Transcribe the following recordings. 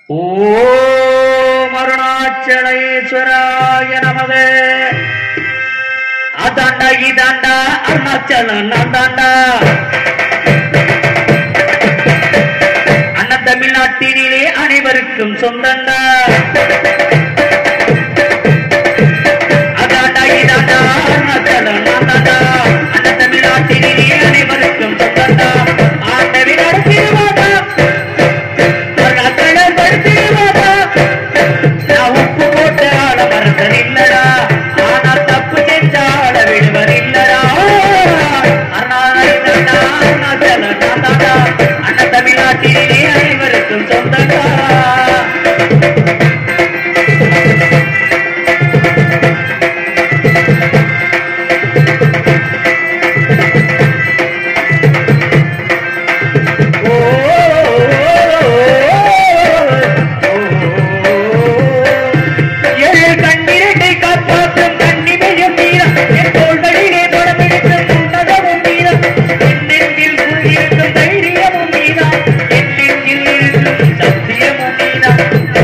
ஓம் அருணாச்சலேஸ்வராய நமதே அதாண்டா இதாண்டா அருணாச்சலம் நான் தாண்டா அண்ணன் தமிழ்நாட்டினிலே அனைவருக்கும் சொந்தண்டா அதாண்டா இதாண்டா அருணாச்சலம் நான் தாண்டா அண்ணன் தமிழ்நாட்டினிலே அனைவருக்கும் சொந்தண்டா ஆண்டவி நடத்திடுவாடா அருணாச்சலம் படுத்திடுவாடா நான் உப்பு போட்டு ஆள மறந்தது இல்லடா ஆனா தப்பு செஞ்சால விடுவர் இல்லடா அருணாச்சலா அருணாச்சலா அண்ணன் தமிழ்நாட்டிலே அனைவருக்கும் சொந்தடா ஏழு கண்ணிரண்டை காப்பாற்றும் கண்ணிமையும் வீரம் என் தோள்களிலே படமெடுக்கும் உன்னதமும் வீரம் என் நெஞ்சில் இருக்கும் தைரியமும் வீரம் என் நெஞ்சில் இருக்கும் சத்தியமும் வீரம்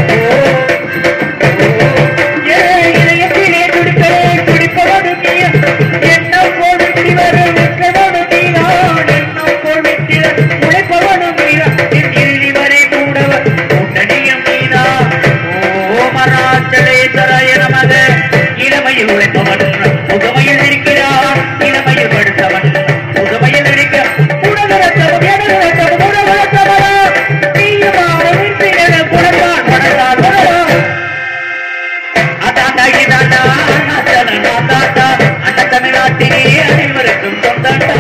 ஏழு இதயத்திலே துடிப்பே துடிப்பவனும் வீரம் எண்ணம் போல் வெற்றி வரும் வெற்றவனும் வீரம் எண்ணம் போல் வெற்றி உழைப்பவனும் வீரம் என் இறுதி வரை கூடவர் கூட்டணியும் வீரம் ஓமராச்சலேஸ்வராய நமக இளமையில் உழைப்பவன் முகமையில் இருக்கிறான் இளமையில் படுத்தவன் முகமையில் இருக்கிறான் உடலத்தவன் இடலத்தவன் உடலத்தவனா நீயமான விண்பினர புலத்தான் படத்தான் வரவா அதாண்டா இதாண்டா அண்ணாச்சலன் அதாண்டா அண்ணா தமிழ்நாட்டிலே அனைவருக்கும் சொந்தண்டா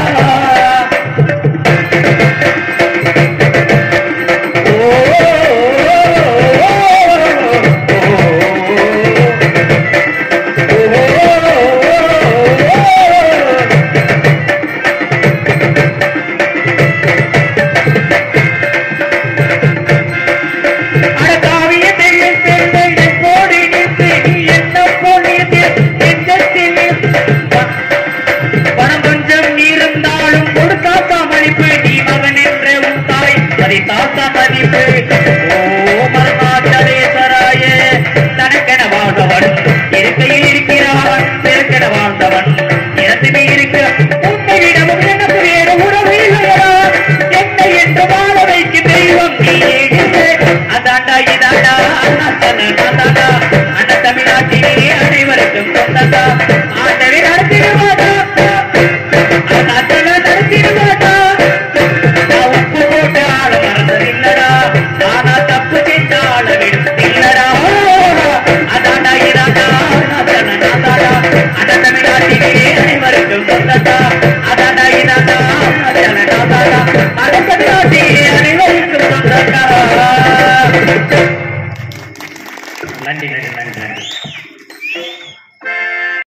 பணம் கொஞ்சம் இருந்தாலும் கொடுத்தாத்தா மதிப்பு நீ மகன் என்ற உன் தாய் அதை தாத்தா மதிப்பு ஓ மரணாச்சலேஸ்வராய தனக்கென வாழ்ந்தவன் இருக்கையில் இருக்கிறான் பெருக்கென வாழ்ந்தவன் இறந்துமே இருக்கிறான் உன்னையிடமும் எனக்கு வேறு உறவு இல்லையடா என்னை என்று வாழ வைக்கும் தெய்வம் நீயே அதாண்டா இதாண்டா அண்ணாத்தன அதாண்டா அண்ணா தமிழ்நாட்டிலே அனைவருக்கும் சொந்தண்டா ஆண்டவே நடத்திடுவாடா அண்ணாத்தன நடத்திடுவாடா நான் உப்பு போட்டு ஆள மறந்தது இல்லடா நானா தப்பு செஞ்ச ஆள விடும் இல்லடா அதாண்டா இதாண்டா அண்ணாத்தன அதாண்டா அண்ணா தமிழ்நாட்டிலே அனைவருக்கும் சொந்தண்டா அதாண்டா இதாண்டா அண்ணாத்தன அதாண்டா அண்ணா தமிழ்நாட்டிலே அனைவருக்கும் சொந்தண்டா நன்றி நன்றி நன்றி நன்றி